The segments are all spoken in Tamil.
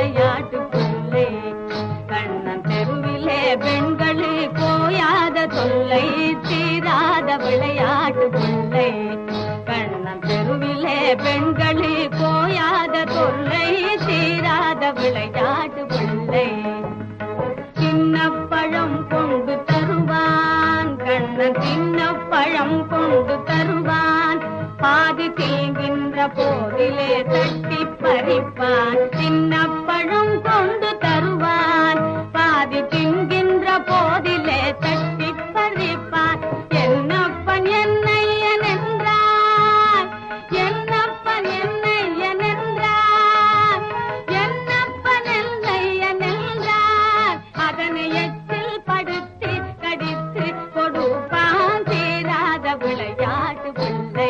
விளையாட்டு பிள்ளை கண்ணன் தெருவிலே பெண்களு கோயாத தொல்லை தீராத விளையாட்டு பிள்ளை கண்ணன் தெருவிலே பெண்களு கோயாத தொல்லை தீராத விளையாட்டு பிள்ளை சின்ன பழம் கொண்டு தருவான் கண்ணன் சின்ன பழம் கொண்டு தருவான் பாதி தீங்கின்ற போதிலே தட்டி பறிப்பான் சின்ன பழம் கொண்டு தருவான் பாதி தின்கின்ற போதிலே தட்டி பறிப்பான் என்னப்பன் என்னையன் என்றான் என்னப்பன் என்னையன் என்றான் என்னப்பன் என்னையன் என்றான் அதனை எச்சில் படுத்தி கடித்து கொடுப்பான் தீராத விளையாட்டு பிள்ளை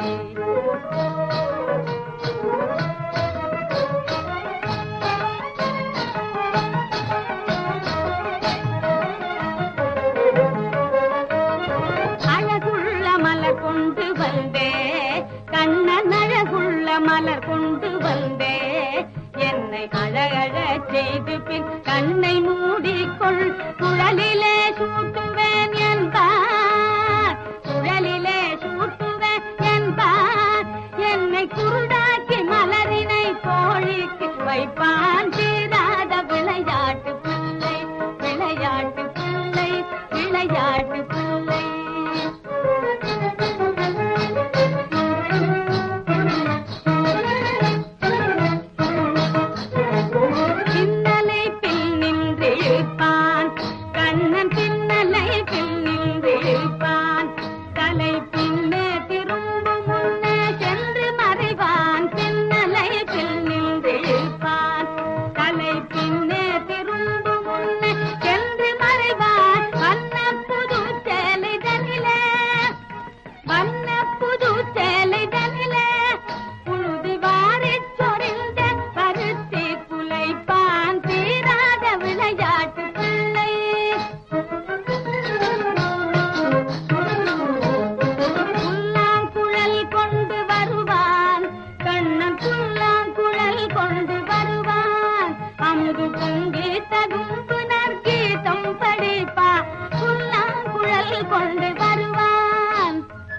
அழகுள்ள மலர் கொண்டு வந்தே கண்ணன் அழகுள்ள மலர் கொண்டு வந்தே என்னை அழகழ செய்து பின் கண்ணை மூடிக்கொள் குழலிலே சூட்டுவேன் என்பார் குழலிலே சூட்டுவேன் என்பார் என்னை குருடாக்கி மலரினை கோழிக்கு வைப்பான் தீராத விளையாட்டு பிள்ளை விளையாட்டு பிள்ளை விளையாட்டு பிள்ளை பின்னலை பின் நின்று இழுப்பான் கண்ணன் பின்னலை பின் நின்று இழுப்பான் தலை பின்னே திரும்பும் முன்னே சென்று மறைவான் பின்னலை பின் நின்று இழுப்பான் தலை பின்னே திரும்பும் முன்னே சென்று மறைவான் வண்ண புது சேலைதனிலே வண்ண புது சேலைதனிலே புழுதி வாரிச் சொரிந்த பருத்தி குலைப்பான் தீராத விளையாட்டு பிள்ளை புல்லாங்குழல் கொண்டு வருவான் கண்ணன் புல்லாங்குழல் கொண்டு வருவான் அமுது பொங்கி தகும்பு நற்கீதம் படிப்பான் புல்லாங்குழல் கொண்டு வருவான்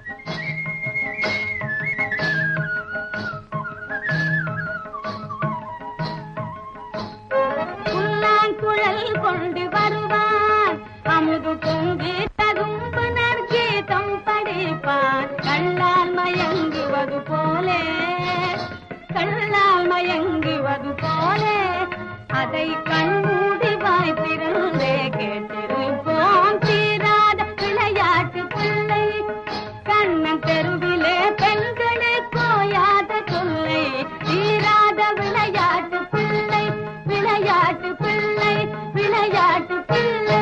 புல்லாங்குழல் கொண்டு வருவான் அமுது பொங்கி தகும்பு நற்கீதம் படிப்பான் கண்ணால் மயங்குவது போலே கண்ணால் மயங்குவது போலே அதை கண்மூடி வாய் திறந்தே கேட்டிருப்போம் தீராத விளையாட்டு பிள்ளை கண்ணன் தெருவிலே பெண்களே கோயாத தொல்லை தீராத விளையாட்டு பிள்ளை விளையாட்டு பிள்ளை விளையாட்டு பிள்ளை